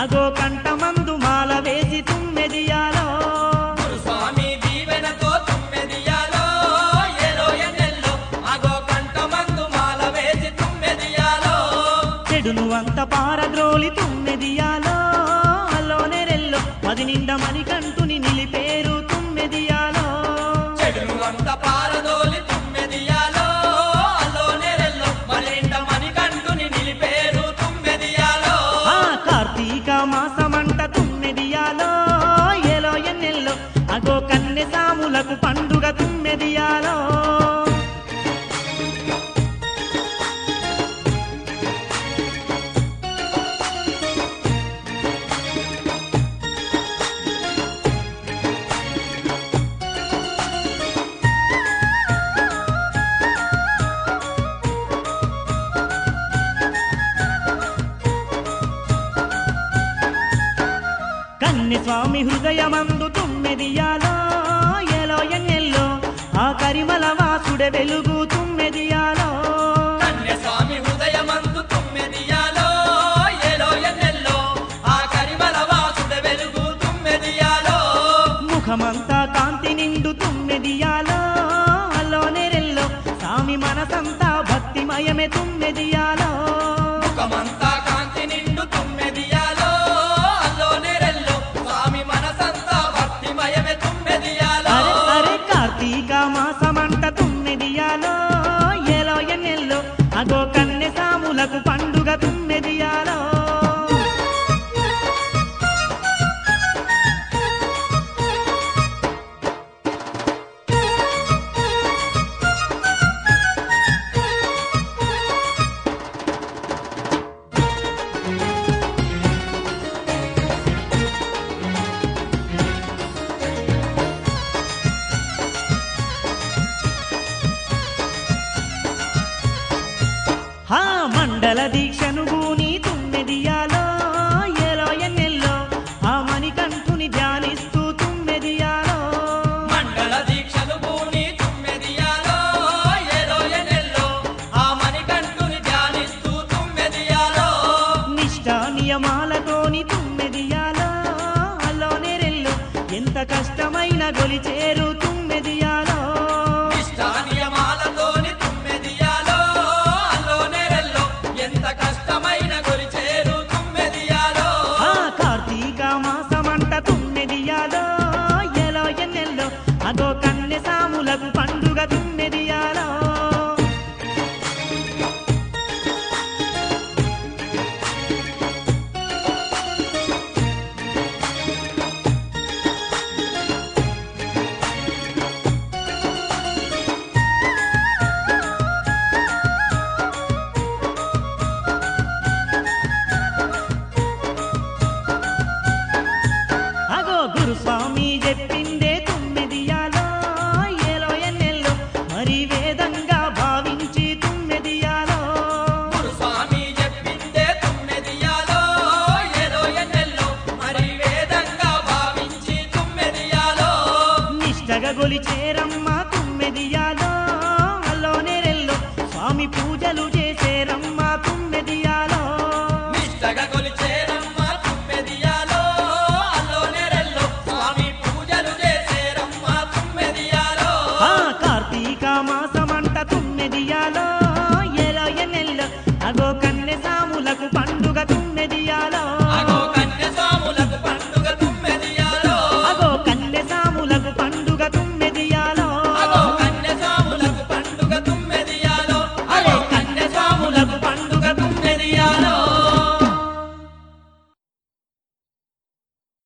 అగో కంటమందు మాల వేసి తుమ్మెదియాలో గురుస్వామి దీవెనతో తుమ్మెదియాలో ఎలో ఎన్నెల్లో అగో కంఠమందు మాల వేసి తుమ్మెదియాలో చెడును అంత పారద్రోలి తుమ్మెదియాలో అల్లోనే రెల్లో పది నిండా మణికంఠుని నిలిపేరు తుమ్మెదియాలో చెడును అంత పారదోలి తుమ్మెదియాలో అల్లో నెరెల్లో మరింట మణికంఠుని నిలిపేరు తుమ్మెదియాలో ఆ కార్తీక మాసమంట తుమ్మెదియాలో ఏలో ఎన్నెల్లో అగో కన్నె సాములకు పండుగ తుమ్మెదియాలో కన్నె స్వామి హృదయమందు తుమ్మెదియాలో ఏలో ఎన్నెల్లో ఆ కరిమల వాసుడ వెలుగు తుమ్మెదియాలో కన్యస్వామి హృదయమందు తుమ్మెదియాలో ఎలో ఎన్నెల్లో ఆ కరిమల వాసుడ వెలుగు తుమ్మెదియాలో ముఖమంతా కాంతి నిండు తుమ్మెదియాలో అల్లోనే రెల్లో స్వామి మనసంతా భక్తిమయమే తుమ్మెదియాలో ముఖమంతా కాంతి నిండు తుమ్మెదియాలో అల్లో నెరెల్లో స్వామి మనసంతా భక్తిమయమే తుమ్మెదియాలో అరే అరే కార్తీక మాసమంట తుమ్మెదియాలో ఏలో ఎన్నెల్లో అగో కన్నె సాములకు పండుగ తుమ్మెదియాలో హా మండల దీక్షను గూని తుమ్మెదియాలో ఏలో ఎన్నెల్లో ఆ మణికంఠుని ధ్యానిస్తూ తుమ్మెదియాలో మండల దీక్షలు పూని తుమ్మెదియాలో ఏలో ఎనెల్లో ఆ మణికంఠుని ధ్యానిస్తూ తుమ్మెదియాలో నిష్ఠ నియమాలతోని తుమ్మెదియాలో అల్లోనే రెల్లో ఎంత కష్టమైన గొలిచేరు తుమ్మెదియాలో నియమాలతోని తుమ్మెదియాలో అల్లో నెరెల్లో ఎంత కష్టమైన గొలిచేరు తుమ్మెదియాలో ఆ కార్తీక మాసమంట తుమ్మెదియాలో ఎలో ఎన్నెల్లో అదో కన్నె సాములకు పండుగ తుమ్మెదియాలో అగో గురుస్వామి చెప్పిందే తుమ్మెదియాలో ఏలో ఎన్నెల్లో మరి వేదంగా భావించి తుమ్మెదియాలో గురుస్వామి చెప్పిందే తుమ్మెదియాలో ఏదో ఎన్నెల్లో మరి వేదంగా భావించి తుమ్మెదియాలో నిష్టగా గొలిచేరమ్మ తుమ్మెదియాలో అల్లోనే రెల్లో స్వామి పూజలు చేసేరమ్మ తుమ్మెదియాలో నిష్టగా కొలిచేరమ్మ తుమ్మెదియాలో అల్లో నెరెల్లో స్వామి పూజలు చేసేరమ్మ తుమ్మెదియాలో ఆ కార్తీక మాసమంట తుమ్మెదియాలో ఎలో ఎన్నెల్లో అగో